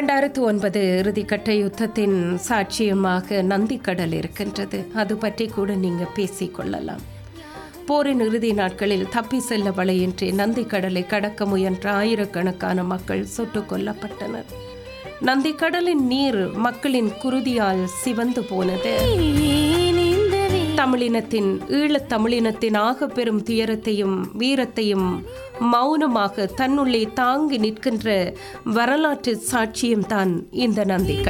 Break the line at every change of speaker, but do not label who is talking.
இரண்டாயிரத்து ஒன்பது இறுதிக்கட்ட யுத்தத்தின் சாட்சியமாக நந்திக்கடல் இருக்கின்றது அது பற்றி கூட நீங்க பேசிக்கொள்ளலாம் போரின் இறுதி நாட்களில் தப்பி செல்ல வழியின்றி நந்திக்கடலை கடக்க முயன்ற ஆயிரக்கணக்கான மக்கள் சுட்டுக் கொல்லப்பட்டனர் நந்திக்கடலின் நீர் மக்களின் குருதியால் சிவந்து போனது தமிழினத்தின் ஈழத் தமிழினத்தின் ஆக பெரும் துயரத்தையும் வீரத்தையும் மௌனமாக தன்னுள்ளே தாங்கி நிற்கின்ற வரலாற்று சாட்சியம்தான் இந்த நந்திக்கடல்